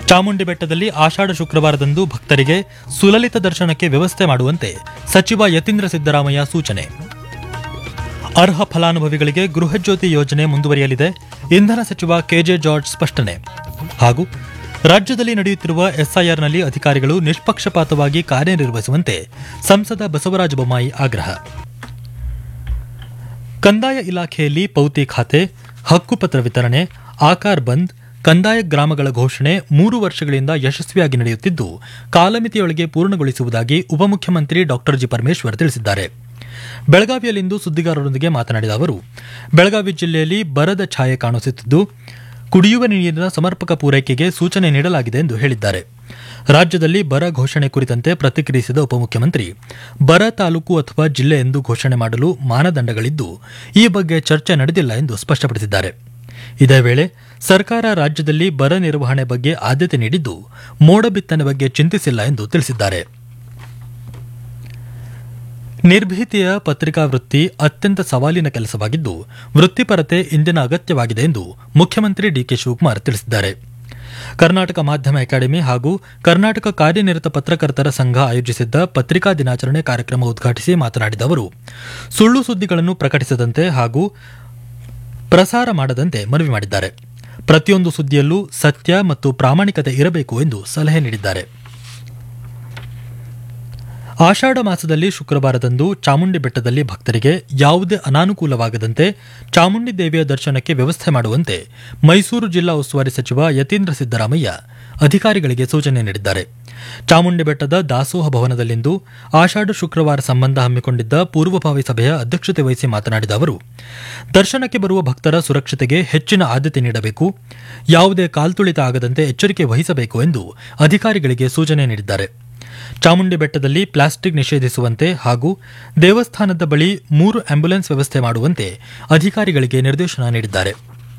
ಚಾಮುಂಡಿ ಬೆಟ್ಟದಲ್ಲಿ ಆಷಾಢ ಶುಕ್ರವಾರದಂದು ಭಕ್ತರಿಗೆ ಸುಲಲಿತ ದರ್ಶನಕ್ಕೆ ವ್ಯವಸ್ಥೆ ಮಾಡುವಂತೆ ಸಚಿವ ಯತೀಂದ್ರ ಸಿದ್ದರಾಮಯ್ಯ ಸೂಚನೆ ಅರ್ಹ ಫಲಾನುಭವಿಗಳಿಗೆ ಗೃಹಜ್ಯೋತಿ ಯೋಜನೆ ಮುಂದುವರಿಯಲಿದೆ ಇಂಧನ ಸಚಿವ ಕೆಜೆ ಜಾರ್ಜ್ ಸ್ಪಷ್ಟನೆ ಹಾಗೂ ರಾಜ್ಯದಲ್ಲಿ ನಡೆಯುತ್ತಿರುವ ಎಸ್ಐಆರ್ನಲ್ಲಿ ಅಧಿಕಾರಿಗಳು ನಿಷ್ಪಕ್ಷಪಾತವಾಗಿ ಕಾರ್ಯನಿರ್ವಹಿಸುವಂತೆ ಸಂಸದ ಬಸವರಾಜ ಬೊಮ್ಮಾಯಿ ಆಗ್ರಹ ಕಂದಾಯ ಇಲಾಖೆಯಲ್ಲಿ ಪೌತಿ ಖಾತೆ ಹಕ್ಕುಪತ್ರ ವಿತರಣೆ ಆಕಾರ್ ಬಂದ್ ಕಂದಾಯ ಗ್ರಾಮಗಳ ಘೋಷಣೆ ಮೂರು ವರ್ಷಗಳಿಂದ ಯಶಸ್ವಿಯಾಗಿ ನಡೆಯುತ್ತಿದ್ದು ಕಾಲಮಿತಿಯೊಳಗೆ ಪೂರ್ಣಗೊಳಿಸುವುದಾಗಿ ಉಪಮುಖ್ಯಮಂತ್ರಿ ಡಾಕ್ಟರ್ ಜಿ ಪರಮೇಶ್ವರ್ ತಿಳಿಸಿದ್ದಾರೆ ಬೆಳಗಾವಿಯಲ್ಲಿಂದು ಸುದ್ದಿಗಾರರೊಂದಿಗೆ ಮಾತನಾಡಿದ ಅವರು ಬೆಳಗಾವಿ ಜಿಲ್ಲೆಯಲ್ಲಿ ಬರದ ಛಾಯೆ ಕಾಣಿಸುತ್ತಿದ್ದು ಕುಡಿಯುವ ನೀರಿನ ಸಮರ್ಪಕ ಪೂರೈಕೆಗೆ ಸೂಚನೆ ನೀಡಲಾಗಿದೆ ಎಂದು ಹೇಳಿದ್ದಾರೆ ರಾಜ್ಯದಲ್ಲಿ ಬರ ಘೋಷಣೆ ಕುರಿತಂತೆ ಪ್ರತಿಕ್ರಿಯಿಸಿದ ಉಪಮುಖ್ಯಮಂತ್ರಿ ಬರ ತಾಲೂಕು ಅಥವಾ ಜಿಲ್ಲೆ ಎಂದು ಘೋಷಣೆ ಮಾಡಲು ಮಾನದಂಡಗಳಿದ್ದು ಈ ಬಗ್ಗೆ ಚರ್ಚೆ ನಡೆದಿಲ್ಲ ಎಂದು ಸ್ಪಷ್ಟಪಡಿಸಿದ್ದಾರೆ ಇದೇ ವೇಳೆ ಸರ್ಕಾರ ರಾಜ್ಯದಲ್ಲಿ ಬರ ನಿರ್ವಹಣೆ ಬಗ್ಗೆ ಆದ್ಯತೆ ನೀಡಿದ್ದು ಮೋಡ ಬಿತ್ತನೆ ಬಗ್ಗೆ ಚಿಂತಿಸಿಲ್ಲ ಎಂದು ತಿಳಿಸಿದ್ದಾರೆ ನಿರ್ಭೀತಿಯ ಪತ್ರಿಕಾ ವೃತ್ತಿ ಅತ್ಯಂತ ಸವಾಲಿನ ಕೆಲಸವಾಗಿದ್ದು ವೃತ್ತಿಪರತೆ ಇಂದಿನ ಅಗತ್ಯವಾಗಿದೆ ಎಂದು ಮುಖ್ಯಮಂತ್ರಿ ಡಿಕೆ ಶಿವಕುಮಾರ್ ತಿಳಿಸಿದ್ದಾರೆ ಕರ್ನಾಟಕ ಮಾಧ್ಯಮ ಅಕಾಡೆಮಿ ಹಾಗೂ ಕರ್ನಾಟಕ ಕಾರ್ಯನಿರತ ಪತ್ರಕರ್ತರ ಸಂಘ ಆಯೋಜಿಸಿದ್ದ ಪತ್ರಿಕಾ ದಿನಾಚರಣೆ ಕಾರ್ಯಕ್ರಮ ಉದ್ಘಾಟಿಸಿ ಮಾತನಾಡಿದ ಅವರು ಸುಳ್ಳು ಸುದ್ದಿಗಳನ್ನು ಪ್ರಕಟಿಸದಂತೆ ಹಾಗೂ ಪ್ರಸಾರ ಮಾಡದಂತೆ ಮನವಿ ಮಾಡಿದ್ದಾರೆ ಪ್ರತಿಯೊಂದು ಸುದ್ದಿಯಲ್ಲೂ ಸತ್ಯ ಮತ್ತು ಪ್ರಾಮಾಣಿಕತೆ ಇರಬೇಕು ಎಂದು ಸಲಹೆ ನೀಡಿದ್ದಾರೆ ಆಷಾಢ ಮಾಸದಲ್ಲಿ ಶುಕ್ರವಾರದಂದು ಚಾಮುಂಡಿ ಬೆಟ್ಟದಲ್ಲಿ ಭಕ್ತರಿಗೆ ಯಾವುದೇ ಅನಾನುಕೂಲವಾಗದಂತೆ ಚಾಮುಂಡಿ ದೇವಿಯ ದರ್ಶನಕ್ಕೆ ವ್ಯವಸ್ಥೆ ಮಾಡುವಂತೆ ಮೈಸೂರು ಜಿಲ್ಲಾ ಉಸ್ತುವಾರಿ ಸಚಿವ ಯತೀಂದ್ರ ಸಿದ್ದರಾಮಯ್ಯ ಅಧಿಕಾರಿಗಳಿಗೆ ಸೂಚನೆ ನೀಡಿದ್ದಾರೆ ಚಾಮುಂಡಿ ಬೆಟ್ಟದ ದಾಸೋಹ ಭವನದಲ್ಲಿಂದು ಆಷಾಢ ಶುಕ್ರವಾರ ಸಂಬಂಧ ಹಮ್ಮಿಕೊಂಡಿದ್ದ ಪೂರ್ವಭಾವಿ ಸಭೆಯ ಅಧ್ಯಕ್ಷತೆ ವಹಿಸಿ ಮಾತನಾಡಿದ ಅವರು ದರ್ಶನಕ್ಕೆ ಬರುವ ಭಕ್ತರ ಸುರಕ್ಷತೆಗೆ ಹೆಚ್ಚಿನ ಆದ್ಯತೆ ನೀಡಬೇಕು ಯಾವುದೇ ಕಾಲ್ತುಳಿತ ಆಗದಂತೆ ಎಚ್ಚರಿಕೆ ವಹಿಸಬೇಕು ಎಂದು ಅಧಿಕಾರಿಗಳಿಗೆ ಸೂಚನೆ ನೀಡಿದ್ದಾರೆ ಚಾಮುಂಡಿ ಬೆಟ್ಟದಲ್ಲಿ ಪ್ಲಾಸ್ಟಿಕ್ ನಿಷೇಧಿಸುವಂತೆ ಹಾಗೂ ದೇವಸ್ಥಾನದ ಬಳಿ ಮೂರು ಆಂಬ್ಯುಲೆನ್ಸ್ ವ್ಯವಸ್ಥೆ ಮಾಡುವಂತೆ ಅಧಿಕಾರಿಗಳಿಗೆ ನಿರ್ದೇಶನ ನೀಡಿದ್ದಾರೆ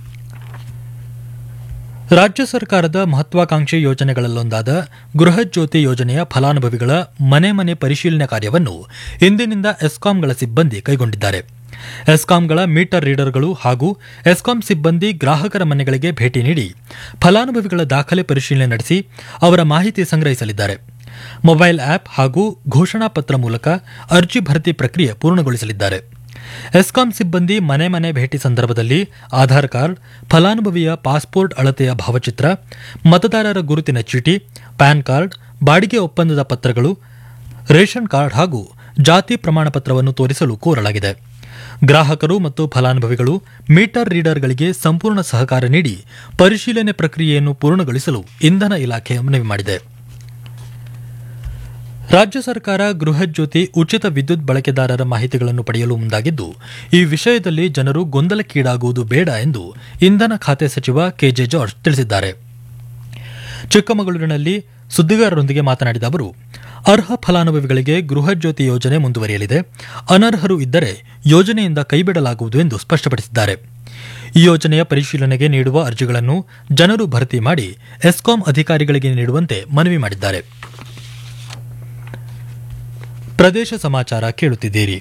ರಾಜ್ಯ ಸರ್ಕಾರದ ಮಹತ್ವಾಕಾಂಕ್ಷಿ ಯೋಜನೆಗಳಲ್ಲೊಂದಾದ ಗೃಹಜ್ಯೋತಿ ಯೋಜನೆಯ ಫಲಾನುಭವಿಗಳ ಮನೆ ಮನೆ ಪರಿಶೀಲನೆ ಕಾರ್ಯವನ್ನು ಇಂದಿನಿಂದ ಎಸ್ಕಾಂಗಳ ಸಿಬ್ಬಂದಿ ಕೈಗೊಂಡಿದ್ದಾರೆ ಎಸ್ಕಾಂಗಳ ಮೀಟರ್ ರೀಡರ್ಗಳು ಹಾಗೂ ಎಸ್ಕಾಂ ಸಿಬ್ಬಂದಿ ಗ್ರಾಹಕರ ಮನೆಗಳಿಗೆ ಭೇಟಿ ನೀಡಿ ಫಲಾನುಭವಿಗಳ ದಾಖಲೆ ಪರಿಶೀಲನೆ ನಡೆಸಿ ಅವರ ಮಾಹಿತಿ ಸಂಗ್ರಹಿಸಲಿದ್ದಾರೆ ಮೊಬೈಲ್ ಆಪ್ ಹಾಗೂ ಘೋಷಣಾ ಪತ್ರ ಮೂಲಕ ಅರ್ಜಿ ಭರ್ತಿ ಪ್ರಕ್ರಿಯೆ ಪೂರ್ಣಗೊಳಿಸಲಿದ್ದಾರೆ ಎಸ್ಕಾಂ ಸಿಬ್ಬಂದಿ ಮನೆ ಮನೆ ಭೇಟಿ ಸಂದರ್ಭದಲ್ಲಿ ಆಧಾರ್ ಕಾರ್ಡ್ ಫಲಾನುಭವಿಯ ಪಾಸ್ಪೋರ್ಟ್ ಅಳತೆಯ ಭಾವಚಿತ್ರ ಮತದಾರರ ಗುರುತಿನ ಚೀಟಿ ಪ್ಯಾನ್ ಕಾರ್ಡ್ ಬಾಡಿಗೆ ಒಪ್ಪಂದದ ಪತ್ರಗಳು ರೇಷನ್ ಕಾರ್ಡ್ ಹಾಗೂ ಜಾತಿ ಪ್ರಮಾಣ ಪತ್ರವನ್ನು ತೋರಿಸಲು ಕೋರಲಾಗಿದೆ ಗ್ರಾಹಕರು ಮತ್ತು ಫಲಾನುಭವಿಗಳು ಮೀಟರ್ ರೀಡರ್ಗಳಿಗೆ ಸಂಪೂರ್ಣ ಸಹಕಾರ ನೀಡಿ ಪರಿಶೀಲನೆ ಪ್ರಕ್ರಿಯೆಯನ್ನು ಪೂರ್ಣಗೊಳಿಸಲು ಇಂಧನ ಇಲಾಖೆ ಮನವಿ ಮಾಡಿದೆ ರಾಜ್ಯ ಸರ್ಕಾರ ಗೃಹಜ್ಯೋತಿ ಉಚಿತ ವಿದ್ಯುತ್ ಬಳಕೆದಾರರ ಮಾಹಿತಿಗಳನ್ನು ಪಡೆಯಲು ಮುಂದಾಗಿದ್ದು ಈ ವಿಷಯದಲ್ಲಿ ಜನರು ಗೊಂದಲಕ್ಕೀಡಾಗುವುದು ಬೇಡ ಎಂದು ಇಂಧನ ಖಾತೆ ಸಚಿವ ಕೆಜೆ ಜಾರ್ಜ್ ತಿಳಿಸಿದ್ದಾರೆ ಚಿಕ್ಕಮಗಳೂರಿನಲ್ಲಿ ಸುದ್ದಿಗಾರರೊಂದಿಗೆ ಮಾತನಾಡಿದ ಅವರು ಅರ್ಹ ಫಲಾನುಭವಿಗಳಿಗೆ ಗೃಹಜ್ಯೋತಿ ಯೋಜನೆ ಮುಂದುವರಿಯಲಿದೆ ಅನರ್ಹರು ಇದ್ದರೆ ಯೋಜನೆಯಿಂದ ಕೈಬಿಡಲಾಗುವುದು ಎಂದು ಸ್ಪಷ್ಟಪಡಿಸಿದ್ದಾರೆ ಈ ಯೋಜನೆಯ ಪರಿಶೀಲನೆಗೆ ನೀಡುವ ಅರ್ಜಿಗಳನ್ನು ಜನರು ಭರ್ತಿ ಮಾಡಿ ಎಸ್ಕಾಂ ಅಧಿಕಾರಿಗಳಿಗೆ ನೀಡುವಂತೆ ಮನವಿ ಮಾಡಿದ್ದಾರೆ ಪ್ರದೇಶ ಸಮಾಚಾರ ಕೇಳುತ್ತಿದ್ದೀರಿ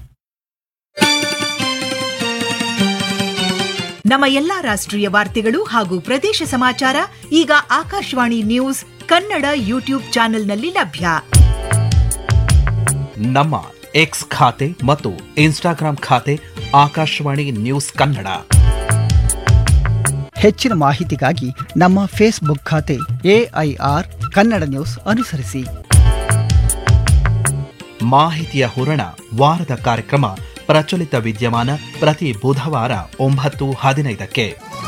ನಮ್ಮ ಎಲ್ಲಾ ರಾಷ್ಟ್ರೀಯ ವಾರ್ತೆಗಳು ಹಾಗೂ ಪ್ರದೇಶ ಸಮಾಚಾರ ಈಗ ಆಕಾಶವಾಣಿ ನ್ಯೂಸ್ ಕನ್ನಡ ಯೂಟ್ಯೂಬ್ ಚಾನೆಲ್ನಲ್ಲಿ ಲಭ್ಯ ನಮ್ಮ ಎಕ್ಸ್ ಖಾತೆ ಮತ್ತು ಇನ್ಸ್ಟಾಗ್ರಾಂ ಖಾತೆ ಆಕಾಶವಾಣಿ ನ್ಯೂಸ್ ಕನ್ನಡ ಹೆಚ್ಚಿನ ಮಾಹಿತಿಗಾಗಿ ನಮ್ಮ ಫೇಸ್ಬುಕ್ ಖಾತೆ ಎಐಆರ್ ಕನ್ನಡ ನ್ಯೂಸ್ ಅನುಸರಿಸಿ ಮಾಹಿತಿಯ ಹೂರಣ ವಾರದ ಕಾರ್ಯಕ್ರಮ ಪ್ರಚಲಿತ ವಿದ್ಯಮಾನ ಪ್ರತಿ ಬುಧವಾರ ಒಂಬತ್ತು ಹದಿನೈದಕ್ಕೆ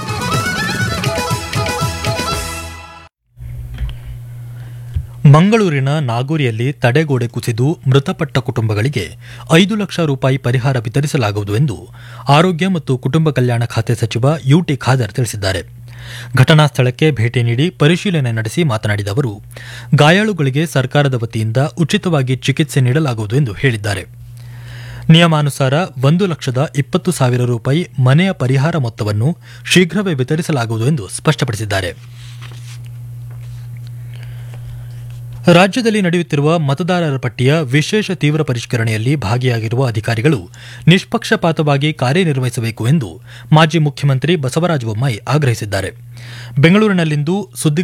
ಮಂಗಳೂರಿನ ನಾಗೂರಿಯಲ್ಲಿ ತಡೆಗೋಡೆ ಕುಸಿದು ಮೃತಪಟ್ಟ ಕುಟುಂಬಗಳಿಗೆ ಐದು ಲಕ್ಷ ರೂಪಾಯಿ ಪರಿಹಾರ ವಿತರಿಸಲಾಗುವುದು ಎಂದು ಆರೋಗ್ಯ ಮತ್ತು ಕುಟುಂಬ ಕಲ್ಯಾಣ ಖಾತೆ ಸಚಿವ ಯುಟಿ ಖಾದರ್ ತಿಳಿಸಿದ್ದಾರೆ ಘಟನಾ ಸ್ಥಳಕ್ಕೆ ಭೇಟಿ ನೀಡಿ ಪರಿಶೀಲನೆ ನಡೆಸಿ ಮಾತನಾಡಿದ ಅವರು ಗಾಯಾಳುಗಳಿಗೆ ಸರ್ಕಾರದ ವತಿಯಿಂದ ಉಚಿತವಾಗಿ ಚಿಕಿತ್ಸೆ ನೀಡಲಾಗುವುದು ಎಂದು ಹೇಳಿದ್ದಾರೆ ನಿಯಮಾನುಸಾರ ಒಂದು ಲಕ್ಷದ ಇಪ್ಪತ್ತು ಸಾವಿರ ರೂಪಾಯಿ ಮನೆಯ ಪರಿಹಾರ ಮೊತ್ತವನ್ನು ಶೀಘ್ರವೇ ವಿತರಿಸಲಾಗುವುದು ಎಂದು ಸ್ಪಷ್ಟಪಡಿಸಿದ್ದಾರೆ ರಾಜ್ಯದಲ್ಲಿ ನಡೆಯುತ್ತಿರುವ ಮತದಾರರ ಪಟ್ಟಿಯ ವಿಶೇಷ ತೀವ್ರ ಪರಿಷ್ಕರಣೆಯಲ್ಲಿ ಭಾಗಿಯಾಗಿರುವ ಅಧಿಕಾರಿಗಳು ನಿಷ್ಪಕ್ಷಪಾತವಾಗಿ ಕಾರ್ಯನಿರ್ವಹಿಸಬೇಕು ಎಂದು ಮಾಜಿ ಮುಖ್ಯಮಂತ್ರಿ ಬಸವರಾಜ ಬೊಮ್ಮಾಯಿ ಆಗ್ರಹಿಸಿದ್ದಾರೆ ಬೆಂಗಳೂರಿನಲ್ಲಿಂದು ಸುದ್ದಿ